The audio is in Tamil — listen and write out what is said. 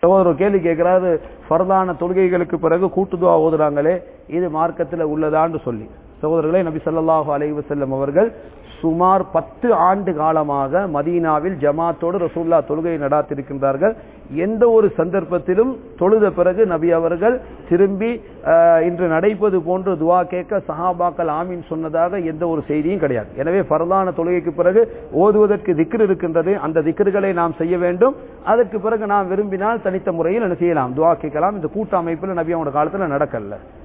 சகோதரர் கேள்வி கேட்கிறாரு ஃபர்தான தொழுகைகளுக்கு பிறகு கூட்டுதுவா ஓதுறாங்களே இது மார்க்கத்தில் உள்ளதான்னு சொல்லி சகோதரர்களே நபி ஸல்லல்லாஹு அலைஹி வஸல்லம் அவர்கள் சுமார் பத்து ஆண்டு காலமாக மதீனாவில் ஜமாத்தோடு ரசூல்லா தொழுகை நடாத்திருக்கின்றார்கள் எந்த ஒரு சந்தர்ப்பத்திலும் தொழுத பிறகு நபி அவர்கள் திரும்பி அஹ், இன்று நடைப்பது போன்று துவா கேட்க சஹாபாக்கள் ஆமீன் சொன்னதாக எந்த ஒரு செய்தியும் கிடையாது எனவே பரதான தொழுகைக்கு பிறகு ஓதுவதற்கு திக்ர் இருக்கின்றது அந்த திக்ருகளை நாம் செய்ய வேண்டும் அதற்கு பிறகு நாம் விரும்பினால் தனித்த முறையில் என்ன செய்யலாம் துவா கேட்கலாம் இந்த கூட்ட அமைப்பில் நபி அவனோட காலத்தில் நடக்கல